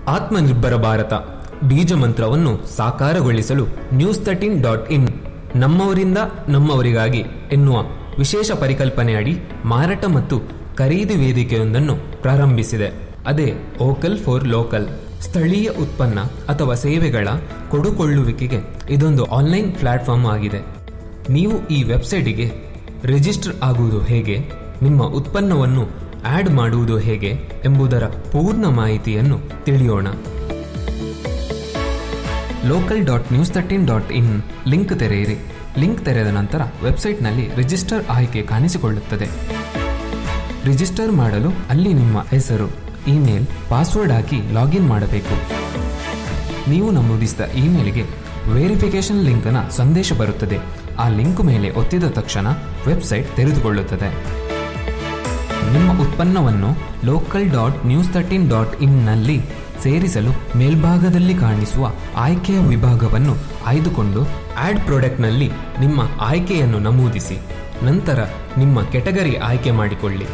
ಆತ್ಮನಿರ್ಭರ ಭಾರತ ಬೀಜ ಮಂತ್ರವನ್ನು ಸಾಕಾರಗೊಳಿಸಲು ನ್ಯೂಸ್ ತರ್ಟೀನ್ ಡಾಟ್ ಇನ್ ನಮ್ಮವರಿಂದ ನಮ್ಮವರಿಗಾಗಿ ಎನ್ನುವ ವಿಶೇಷ ಪರಿಕಲ್ಪನೆಯಡಿ ಮಾರಾಟ ಮತ್ತು ಖರೀದಿ ವೇದಿಕೆಯೊಂದನ್ನು ಪ್ರಾರಂಭಿಸಿದೆ ಅದೇ ಓಕಲ್ ಫಾರ್ ಲೋಕಲ್ ಸ್ಥಳೀಯ ಉತ್ಪನ್ನ ಅಥವಾ ಸೇವೆಗಳ ಕೊಡುಕೊಳ್ಳುವಿಕೆಗೆ ಇದೊಂದು ಆನ್ಲೈನ್ ಪ್ಲಾಟ್ಫಾರ್ಮ್ ಆಗಿದೆ ನೀವು ಈ ವೆಬ್ಸೈಟಿಗೆ ರಿಜಿಸ್ಟರ್ ಆಗುವುದು ಹೇಗೆ ನಿಮ್ಮ ಉತ್ಪನ್ನವನ್ನು ಆಡ್ ಮಾಡುವುದು ಹೇಗೆ ಎಂಬುದರ ಪೂರ್ಣ ಮಾಹಿತಿಯನ್ನು ತಿಳಿಯೋಣ local dot news thirteen dot in link ತೆರೆಯಿರಿ ಲಿಂಕ್ ತೆರೆದ ನಂತರ ವೆಬ್ಸೈಟ್ನಲ್ಲಿ ರಿಜಿಸ್ಟರ್ ಆಯ್ಕೆ ಕಾಣಿಸಿಕೊಳ್ಳುತ್ತದೆ ರಿಜಿಸ್ಟರ್ ಮಾಡಲು ಅಲ್ಲಿ ನಿಮ್ಮ ಹೆಸರು ಇಮೇಲ್ ಪಾಸ್ವರ್ಡ್ ಹಾಕಿ ಲಾಗಿನ್ ಮಾಡಬೇಕು ನೀವು ನಮೂದಿಸಿದ ಇಮೇಲ್ಗೆ ವೆರಿಫಿಕೇಶನ್ ಲಿಂಕ್ನ ಸಂದೇಶ ಬರುತ್ತದೆ ಆ ಲಿಂಕ್ ಮೇಲೆ ಒತ್ತಿದ ತಕ್ಷಣ ವೆಬ್ಸೈಟ್ ತೆರೆದುಕೊಳ್ಳುತ್ತದೆ ನಿಮ್ಮ ಉತ್ಪನ್ನವನ್ನು local dot news thirteen dot ಇನ್ನಲ್ಲಿ ಸೇರಿಸಲು ಮೇಲ್ಭಾಗದಲ್ಲಿ ಕಾಣಿಸುವ ಆಯ್ಕೆಯ ವಿಭಾಗವನ್ನು ಆಯ್ದುಕೊಂಡು ಆಡ್ ಪ್ರಾಡಕ್ಟ್ನಲ್ಲಿ ನಿಮ್ಮ ಆಯ್ಕೆಯನ್ನು ನಮೂದಿಸಿ ನಂತರ ನಿಮ್ಮ ಕೆಟಗರಿ ಆಯ್ಕೆ ಮಾಡಿಕೊಳ್ಳಿ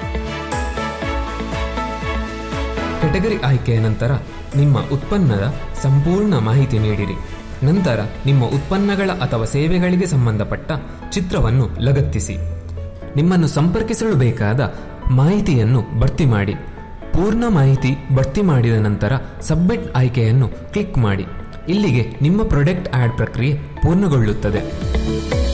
ಕೆಟಗರಿ ಆಯ್ಕೆಯ ನಂತರ ನಿಮ್ಮ ಉತ್ಪನ್ನದ ಸಂಪೂರ್ಣ ಮಾಹಿತಿ ನೀಡಿರಿ ನಂತರ ನಿಮ್ಮ ಉತ್ಪನ್ನಗಳ ಅಥವಾ ಸೇವೆಗಳಿಗೆ ಸಂಬಂಧಪಟ್ಟ ಚಿತ್ರವನ್ನು ಲಗತ್ತಿಸಿ ನಿಮ್ಮನ್ನು ಸಂಪರ್ಕಿಸಲು ಬೇಕಾದ ಮಾಹಿತಿಯನ್ನು ಭರ್ತಿ ಮಾಡಿ ಪೂರ್ಣ ಮಾಹಿತಿ ಭರ್ತಿ ಮಾಡಿದ ನಂತರ ಸಬ್ಮಿಟ್ ಆಯ್ಕೆಯನ್ನು ಕ್ಲಿಕ್ ಮಾಡಿ ಇಲ್ಲಿಗೆ ನಿಮ್ಮ ಪ್ರಾಡಕ್ಟ್ ಆಡ್ ಪ್ರಕ್ರಿಯೆ ಪೂರ್ಣಗೊಳ್ಳುತ್ತದೆ